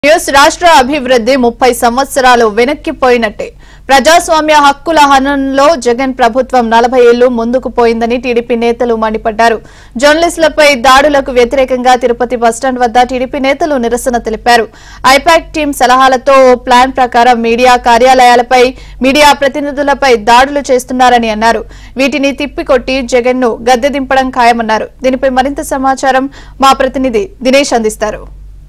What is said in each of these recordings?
news రాష్ట్ర అభివృద్ధి ముప్పై సంవత్సరాలు వెనక్కిపోయినట్టే ప్రజాస్వామ్య హక్కుల హనంలో జగన్ ప్రభుత్వం నలభై ఏళ్లు ముందుకు పోయిందని టీడీపీ నేతలు మండిపడ్డారు జర్నలిస్టులపై దాడులకు వ్యతిరేకంగా తిరుపతి బస్టాండ్ వద్ద టీడీపీ నేతలు నిరసన తెలిపారు ఐపాక్ టీం సలహాలతో ఓ ప్లాన్ ప్రకారం మీడియా కార్యాలయాలపై మీడియా ప్రతినిధులపై దాడులు చేస్తున్నారని అన్నారు వీటిని తిప్పికొట్టి జగన్ ను గద్దె దింపడం ఖాయమన్నారు దీనిపై మరింత సమాచారం మా ప్రతినిధి దినేష్ అందిస్తారు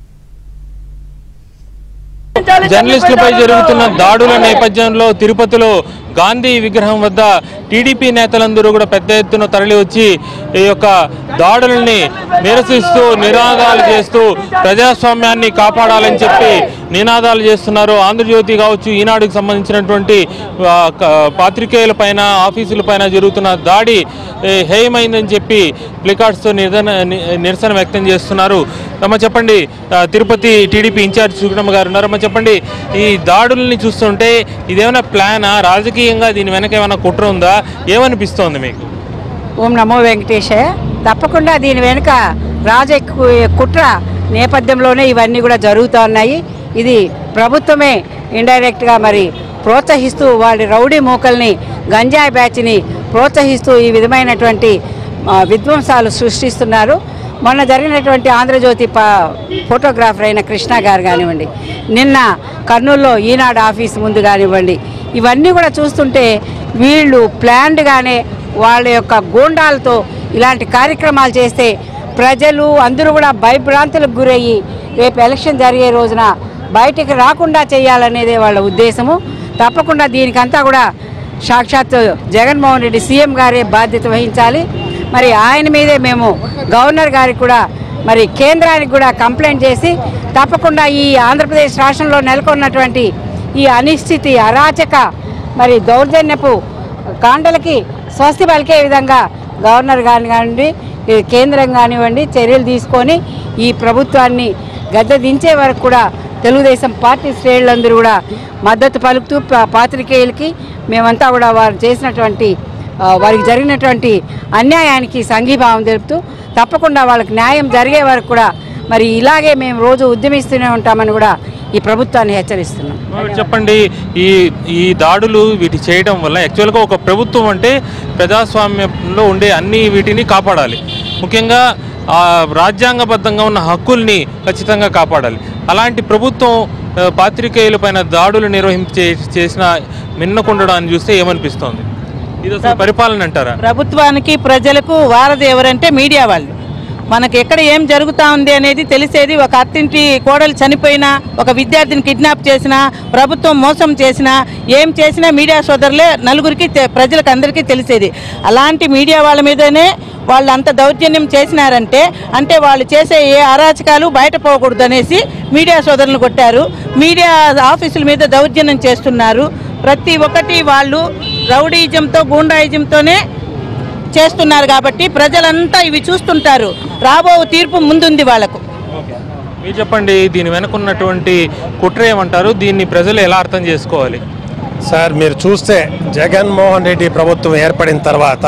జర్నలిస్టులపై జరుగుతున్న దాడుల నేపథ్యంలో తిరుపతిలో గాంధీ విగ్రహం వద్ద టీడీపీ నేతలందరూ కూడా పెద్ద ఎత్తున తరలి వచ్చి ఈ యొక్క దాడులని నిరసిస్తూ నినాదాలు చేస్తూ ప్రజాస్వామ్యాన్ని కాపాడాలని చెప్పి నినాదాలు చేస్తున్నారు ఆంధ్రజ్యోతి కావచ్చు ఈనాడుకు సంబంధించినటువంటి ఆ, క- పాత్రికేయుల పైన ఆఫీసుల పైన జరుగుతున్న దాడి ఏ, హేయమైందని చెప్పి ప్లికార్డ్స్తో నిరసన ని- నిరసన వ్యక్తం చేస్తున్నారు అమ్మ చెప్పండి ఆ, తిరుపతి టీడీపీ ఇన్ఛార్జ్ సుగుణమ్మ గారు ఉన్నారు అమ్మ చెప్పండి ఈ దాడుల్ని చూస్తుంటే ఇదేమైనా ప్లానా రాజకీయంగా దీని వెనక ఏమైనా కుట్ర ఉందా ఏమనిపిస్తోంది మీకు ఓం నమో వెంకటేశయ్య తప్పకుండా దీని వెనుక రాజ కుట్ర నేపథ్యంలోనే ఇవన్నీ కూడా జరుగుతూ ఉన్నాయి ఇది ప్రభుత్వమే ఇండైరెక్ట్గా మరి ప్రోత్సహిస్తూ వాళ్ళ రౌడీ మూకల్ని గంజాయి బ్యాచ్ని ప్రోత్సహిస్తూ ఈ విధమైనటువంటి ఆ, విధ్వంసాలు సృష్టిస్తున్నారు మొన్న జరిగినటువంటి ఆంధ్రజ్యోతి ప ఫోటోగ్రాఫర్ అయిన కృష్ణ గారు కానివ్వండి నిన్న కర్నూలులో ఈనాడు ఆఫీస్ ముందు కానివ్వండి ఇవన్నీ కూడా చూస్తుంటే వీళ్ళు ప్లాన్డ్గానే వాళ్ళ యొక్క గూండాలతో ఇలాంటి కార్యక్రమాలు చేస్తే ప్రజలు అందరూ కూడా భయభ్రాంతులకు గురయ్యి రేపు ఎలక్షన్ జరిగే రోజున బయటికి రాకుండా చేయాలనేదే వాళ్ళ ఉద్దేశము తప్పకుండా దీనికంతా కూడా సాక్షాత్ జగన్మోహన్ రెడ్డి సీఎం గారే బాధ్యత వహించాలి మరి ఆయన మీదే మేము గవర్నర్ గారికి కూడా మరి కేంద్రానికి కూడా కంప్లైంట్ చేసి తప్పకుండా ఈ ఆంధ్రప్రదేశ్ రాష్ట్రంలో నెలకొన్నటువంటి ఈ అనిశ్చితి అరాచక మరి దౌర్జన్యపు కాండలకి స్వస్తి పలికే విధంగా గవర్నర్ గారిని కానివ్వండి ఈ కేంద్రం కానివ్వండి చర్యలు తీసుకొని ఈ ప్రభుత్వాన్ని గద్దె దించే వరకు కూడా తెలుగుదేశం పార్టీ శ్రేణులందరూ కూడా మద్దతు పలుకుతూ పా- పాత్రికేయులకి మేమంతా కూడా వారు చేసినటువంటి ఆ, వారికి జరిగినటువంటి అన్యాయానికి సంఘీభావం తెలుపుతూ తప్పకుండా వాళ్ళకి న్యాయం జరిగే వరకు కూడా మరి ఇలాగే మేము రోజు ఉద్యమిస్తూనే ఉంటామని కూడా ఈ ప్రభుత్వాన్ని హెచ్చరిస్తున్నాం చెప్పండి ఈ ఈ దాడులు వీటి చేయడం వల్ల యాక్చువల్గా ఒక ప్రభుత్వం అంటే ప్రజాస్వామ్యంలో ఉండే అన్ని వీటిని కాపాడాలి ముఖ్యంగా ఆ, రాజ్యాంగబద్ధంగా ఉన్న హక్కుల్ని ఖచ్చితంగా కాపాడాలి అలాంటి ప్రభుత్వం ఆ, పాత్రికేయుల పైన దాడులు నిర్వహించే చేసిన మిన్నకుండడాన్ని చూస్తే ఏమనిపిస్తోంది ఇది అసలు పరిపాలన అంటారా ప్రభుత్వానికి ప్రజలకు వారధి ఎవరంటే మీడియా వాళ్ళు మనకి ఎక్కడ ఏం జరుగుతా ఉంది అనేది తెలిసేది ఒక అత్తింటి కోడలు చనిపోయినా ఒక విద్యార్థిని కిడ్నాప్ చేసినా ప్రభుత్వం మోసం చేసినా ఏం చేసినా మీడియా సోదరులే నలుగురికి తె- ప్రజలకు అందరికీ తెలిసేది అలాంటి మీడియా వాళ్ళ మీదనే వాళ్ళు అంత దౌర్జన్యం చేసినారంటే అంటే వాళ్ళు చేసే ఏ అరాచకాలు బయట పోకూడదు అనేసి మీడియా సోదరులను కొట్టారు మీడియా ఆఫీసుల మీద దౌర్జన్యం చేస్తున్నారు ప్రతి ఒక్కటి వాళ్ళు రౌడీజంతో గూండాయిజంతోనే చేస్తున్నారు కాబట్టి ప్రజలంతా ఇవి చూస్తుంటారు రాబో తీర్పు ముందుంది వాళ్ళకు మీరు చెప్పండి దీని వెనక ఉన్నటువంటి కుట్ర ఏమంటారు దీన్ని ప్రజలు ఎలా అర్థం చేసుకోవాలి సార్ మీరు చూస్తే జగన్మోహన్ రెడ్డి ప్రభుత్వం ఏర్పడిన తర్వాత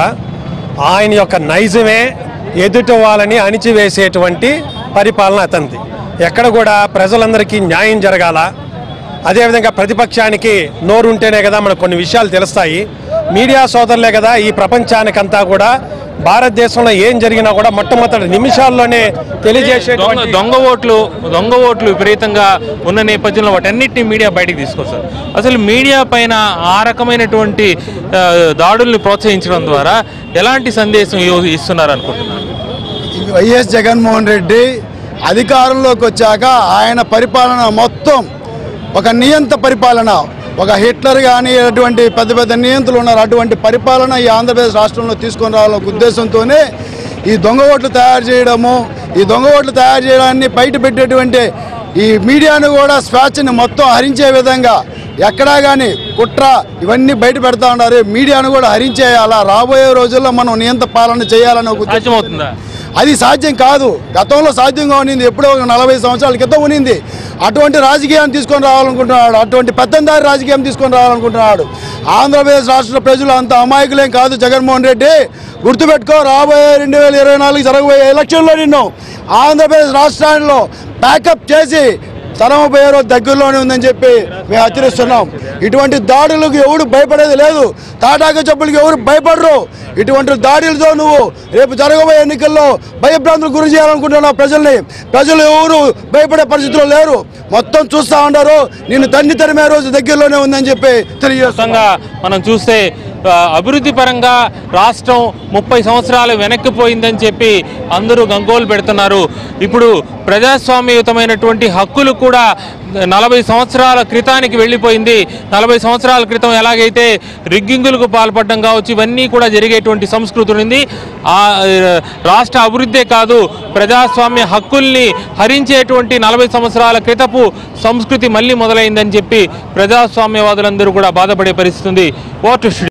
ఆయన యొక్క నైజమే ఎదుటి వాళ్ళని అణిచివేసేటువంటి పరిపాలన అతనిది ఎక్కడ కూడా ప్రజలందరికీ న్యాయం జరగాల అదేవిధంగా ప్రతిపక్షానికి నోరు ఉంటేనే కదా మనకు కొన్ని విషయాలు తెలుస్తాయి మీడియా సోదరులే కదా ఈ ప్రపంచానికంతా కూడా భారతదేశంలో ఏం జరిగినా కూడా మొట్టమొదటి నిమిషాల్లోనే దొంగ తెలియజేసేటువంటి దొంగ ఓట్లు దొంగ ఓట్లు విపరీతంగా ఉన్న నేపథ్యంలో వాటన్నిటిని మీడియా బయటికి తీసుకొస్తారు అసలు మీడియా పైన ఆ రకమైనటువంటి ఆ, దాడుల్ని ప్రోత్సహించడం ద్వారా ఎలాంటి సందేశం ఇవ్వ- ఇస్తున్నారు అనుకుంటున్నారు వైఎస్ జగన్మోహన్ రెడ్డి అధికారంలోకి వచ్చాక ఆయన పరిపాలన మొత్తం ఒక నియంత పరిపాలన ఒక హిట్లర్ కానీ అటువంటి పెద్ద పెద్ద నియంత్రులు ఉన్నారు అటువంటి పరిపాలన ఈ ఆంధ్రప్రదేశ్ రాష్ట్రంలో తీసుకొని రావాలనే ఉద్దేశంతోనే ఈ దొంగ ఓట్లు తయారు చేయడము ఈ దొంగ ఓట్లు తయారు చేయడాన్ని బయట పెట్టేటువంటి ఈ మీడియాను కూడా స్వేచ్ఛని మొత్తం హరించే విధంగా ఎక్కడా కానీ కుట్ర ఇవన్నీ బయట పెడతా ఉన్నారు మీడియాను కూడా హరించేయాలా రాబోయే రోజుల్లో మనం నియంత పాలన చేయాలని ఒక ఉద్దేశం సాధ్యమవుతుందా అది సాధ్యం కాదు గతంలో సాధ్యంగా ఉన్నింది ఎప్పుడో ఒక నలభై సంవత్సరాల క్రితం ఉన్నింది అటువంటి రాజకీయాన్ని తీసుకొని రావాలనుకుంటున్నాడు అటువంటి పెత్తందారి రాజకీయం తీసుకొని రావాలనుకుంటున్నాడు ఆంధ్రప్రదేశ్ రాష్ట్ర ప్రజలు అంత అమాయకులేం కాదు జగన్మోహన్ రెడ్డి గుర్తుపెట్టుకో రాబోయే రెండు వేల ఇరవై నాలుగు జరగబోయే ఎలక్షన్లో నిన్ను ఆంధ్రప్రదేశ్ రాష్ట్రాల్లో ప్యాకప్ చేసి తరం పోయే రోజు దగ్గరలోనే ఉందని చెప్పి మేము హెచ్చరిస్తున్నాం ఇటువంటి దాడులకు ఎవరు భయపడేది లేదు తాటాక చెప్పులకి ఎవరు భయపడరు ఇటువంటి దాడులతో నువ్వు రేపు జరగబోయే ఎన్నికల్లో భయభ్రాంతులకు గురి చేయాలనుకుంటున్నావు ప్రజల్ని ప్రజలు ఎవరు భయపడే పరిస్థితిలో లేరు మొత్తం చూస్తా ఉంటారు నిన్ను తన్ని తరిమే రోజు దగ్గరలోనే ఉందని చెప్పి తెలియజేస్తున్నాం మొత్తంగా మనం చూస్తే ఆ, అభివృద్ధి పరంగా రాష్ట్రం ముప్పై సంవత్సరాలు వెనక్కిపోయిందని చెప్పి అందరూ గంగోలు పెడుతున్నారు ఇప్పుడు ప్రజాస్వామ్యయుతమైనటువంటి హక్కులు కూడా నలభై సంవత్సరాల క్రితానికి వెళ్ళిపోయింది నలభై సంవత్సరాల క్రితం ఎలాగైతే రిగ్గింగులకు పాల్పడడం కావచ్చు ఇవన్నీ కూడా జరిగేటువంటి సంస్కృతి ఉంది ఆ ఆ, రాష్ట్ర అభివృద్ధే కాదు ప్రజాస్వామ్య హక్కుల్ని హరించేటువంటి నలభై సంవత్సరాల క్రితపు సంస్కృతి మళ్ళీ మొదలైందని చెప్పి ప్రజాస్వామ్యవాదులందరూ కూడా బాధపడే పరిస్థితి ఉంది ఓటు